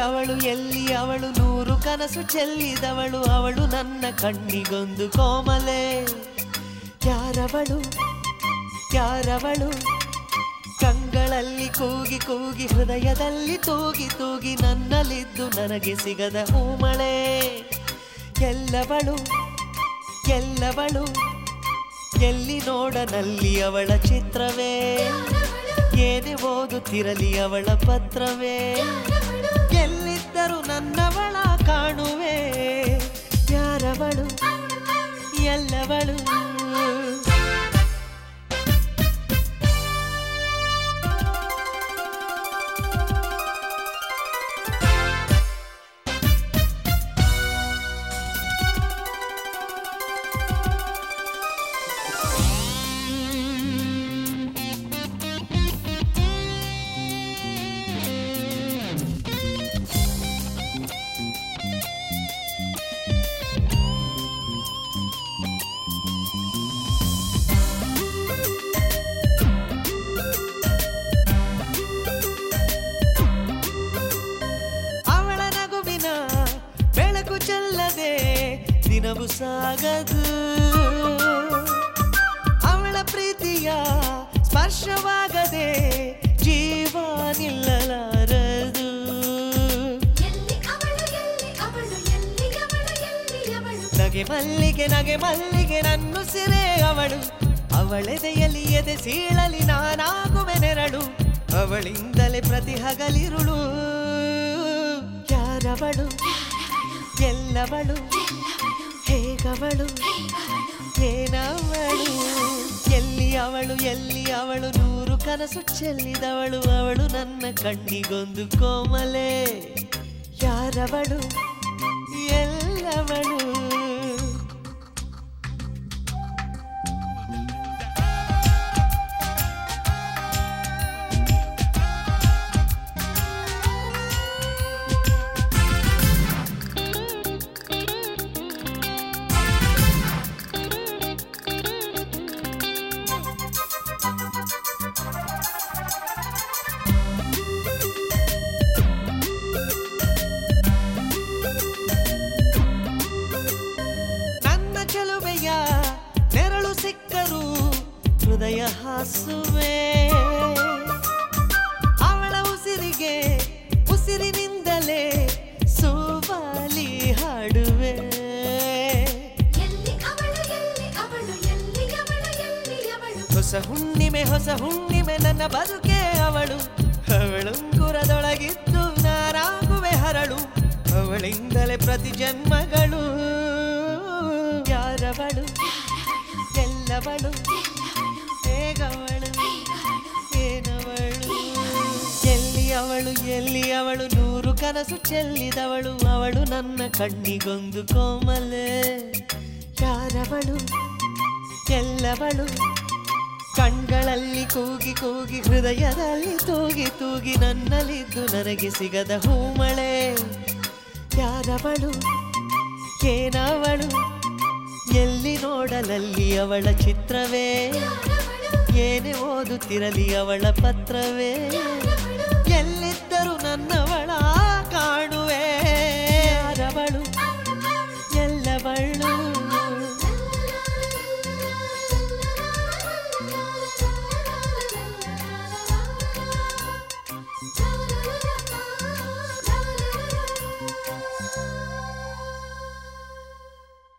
ಅವಳು ಎಲ್ಲಿ ಅವಳು ನೂರು ಕನಸು ಚೆಲ್ಲಿದವಳು ಅವಳು ನನ್ನ ಕಣ್ಣಿಗೊಂದು ಕೋಮಲೆ ಯಾರವಳು ಯಾರವಳು ಕಂಗಳಲ್ಲಿ ಕೂಗಿ ಕೂಗಿ ಹೃದಯದಲ್ಲಿ ತೂಗಿ ತೂಗಿ ನನ್ನಲ್ಲಿದ್ದು ನನಗೆ ಸಿಗದ ಹೂಮಳೆ ಎಲ್ಲವಳು ಎಲ್ಲವಳು ಎಲ್ಲಿ ನೋಡನಲ್ಲಿ ಅವಳ ಚಿತ್ರವೇ ಏನೇ ಓದುತ್ತಿರಲಿ ಅವಳ ಪತ್ರವೇ ಎಲ್ಲಿದ್ದರೂ ನನ್ನವಳ ಕಾಣುವೆ ಯಾರವಳು ಎಲ್ಲವಳು ಅವಳ ನಗುವಿನ ಬೆಳಕು ಚೆಲ್ಲದೆ ದಿನವು ಸಾಗದು ಅವಳ ಪ್ರೀತಿಯ ಸ್ಪರ್ಶವಾಗದೆ ಜೀವ ನಿಲ್ಲಲಾರದು ಎಲ್ಲಿ ಅವಳು ಎಲ್ಲಿ ಅವಳು ಎಲ್ಲಿ ಅವಳು ಎಲ್ಲಿ ಅವಳು ನಗೆ ಮಲ್ಲಿಗೆ ನಗೆ ಮಲ್ಲಿಗೆ ನನ್ನು ಸಿರೆ ಅವಳು ಅವಳೆದೆಯಲ್ಲಿ ಎದೆ ಸೀಳಲಿ ನಾನಾಗುವೆ ನೆರಳು ಅವಳಿಂದಲೇ ಪ್ರತಿ ಹಗಲಿರುಳು ಯಾರವಳು ಎಲ್ಲವಳು ಹೇಗವಳು ಏನವಳು ಎಲ್ಲಿ ಅವಳು ಎಲ್ಲಿ ಅವಳು ನೂರು ಕನಸು ಚೆಲ್ಲಿದವಳು ಅವಳು ನನ್ನ ಕಣ್ಣಿಗೊಂದು ಕೋಮಲೆ ಯಾರವಳು ಎಲ್ಲವಳು ನನ್ನ ಚೆಲುವೆಯ ನೆರಳು ಸಿಕ್ಕರು ಹೃದಯ ಹಾಸುವೆ ಅವಳ ಉಸಿರಿಗೆ ಉಸಿರಿನಿಂದಲೇ ಸುವಾಲಿ ಹಾಡುವೆ ಎಲ್ಲಿ ಅವಳು ಎಲ್ಲಿ ಅವಳು ಎಲ್ಲಿ ಅವಳು ಎಲ್ಲಿ ಅವಳು ಹೊಸ ಹುಣ್ಣಿಮೆ ಹೊಸ ಹುಣ್ಣಿಮೆ ನನ್ನ ಬದುಕೆ ಅವಳು ಅವಳುಂಗುರದೊಳಗಿದ್ದು ನಾನಾಗುವೆ ಹರಳು ಅವಳಿಂದಲೇ ಪ್ರತಿ ಜನ್ಮಗಳು ಯಾರವಳು ಎಲ್ಲವಳು ಹೇಗವಳು ಏನವಳು ಎಲ್ಲಿ ಅವಳು ಎಲ್ಲಿ ಅವಳು ನೂರು ಕನಸು ಚೆಲ್ಲಿದವಳು ಅವಳು ನನ್ನ ಕಣ್ಣಿಗೊಂದು ಕೋಮಲೆ ಯಾರವಳು ಎಲ್ಲವಳು ಕಣ್ಗಳಲ್ಲಿ ಕೂಗಿ ಕೂಗಿ ಹೃದಯದಲ್ಲಿ ತೂಗಿ ತೂಗಿ ನನ್ನಲ್ಲಿದ್ದು ನನಗೆ ಸಿಗದ ಹೂಮಳೆ ಯಾರವಳು ಏನವಳು ಎಲ್ಲಿ ನೋಡಲಲ್ಲಿ ಅವಳ ಚಿತ್ರವೇ ಏನೇ ಓದುತ್ತಿರಲಿ ಅವಳ ಪತ್ರವೇ